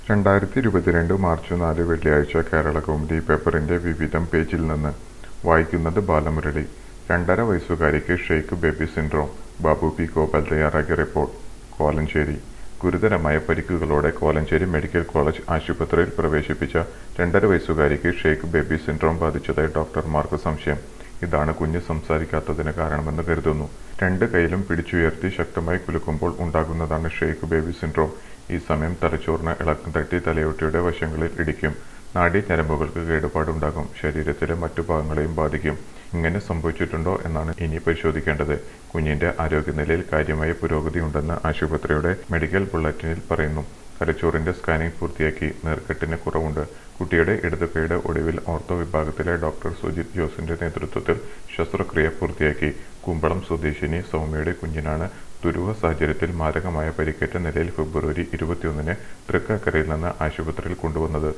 രണ്ടായിരത്തി ഇരുപത്തിരണ്ട് മാർച്ച് നാല് വെള്ളിയാഴ്ച കേരള കൗമുദി പേപ്പറിന്റെ വിവിധം പേജിൽ നിന്ന് വായിക്കുന്നത് ബാലമുരളി രണ്ടര വയസ്സുകാരിക്ക് shake baby syndrome Babu P Gopal തയ്യാറാക്കിയ റിപ്പോർട്ട് കോലഞ്ചേരി ഗുരുതരമായ പരിക്കുകളോടെ കോലഞ്ചേരി മെഡിക്കൽ കോളേജ് ആശുപത്രിയിൽ പ്രവേശിപ്പിച്ച രണ്ടര വയസ്സുകാരിക്ക് ഷെയ്ക്ക് ബേബി സിൻഡ്രോം ബാധിച്ചതായി ഡോക്ടർമാർക്ക് സംശയം ഇതാണ് കുഞ്ഞ് സംസാരിക്കാത്തതിന് കാരണമെന്ന് കരുതുന്നു രണ്ട് കൈയിലും പിടിച്ചുയർത്തി ശക്തമായി കുലുക്കുമ്പോൾ ഉണ്ടാകുന്നതാണ് ഷെയ്ക്ക് ബേബി സിൻഡ്രോം ഈ സമയം തലച്ചോറിന് ഇളക്കം തട്ടി തലയോട്ടിയുടെ വശങ്ങളിൽ ഇടിക്കും നാഡീഞരമ്പുകൾക്ക് കേടുപാടുണ്ടാകും ശരീരത്തിലെ മറ്റു ഭാഗങ്ങളെയും ബാധിക്കും ഇങ്ങനെ സംഭവിച്ചിട്ടുണ്ടോ എന്നാണ് ഇനി പരിശോധിക്കേണ്ടത് കുഞ്ഞിന്റെ ആരോഗ്യനിലയിൽ കാര്യമായ പുരോഗതി ഉണ്ടെന്ന് ആശുപത്രിയുടെ മെഡിക്കൽ ബുള്ളറ്റിനിൽ പറയുന്നു തലച്ചോറിന്റെ സ്കാനിംഗ് പൂർത്തിയാക്കി നീർക്കെട്ടിന് കുറവുണ്ട് കുട്ടിയുടെ ഇടതുകൈയുടെ ഒടുവിൽ ഓർത്തോ വിഭാഗത്തിലെ ഡോക്ടർ സുജിത് ജോസിന്റെ നേതൃത്വത്തിൽ ശസ്ത്രക്രിയ പൂർത്തിയാക്കി കുമ്പളം സ്വദേശിനി സൗമ്യയുടെ കുഞ്ഞിനാണ് ദുരൂഹ സാഹചര്യത്തിൽ മാരകമായ പരിക്കേറ്റ നിലയിൽ ഫെബ്രുവരി ഇരുപത്തിയൊന്നിന് തൃക്കാക്കരയിൽ നിന്ന് ആശുപത്രിയിൽ കൊണ്ടുവന്നത്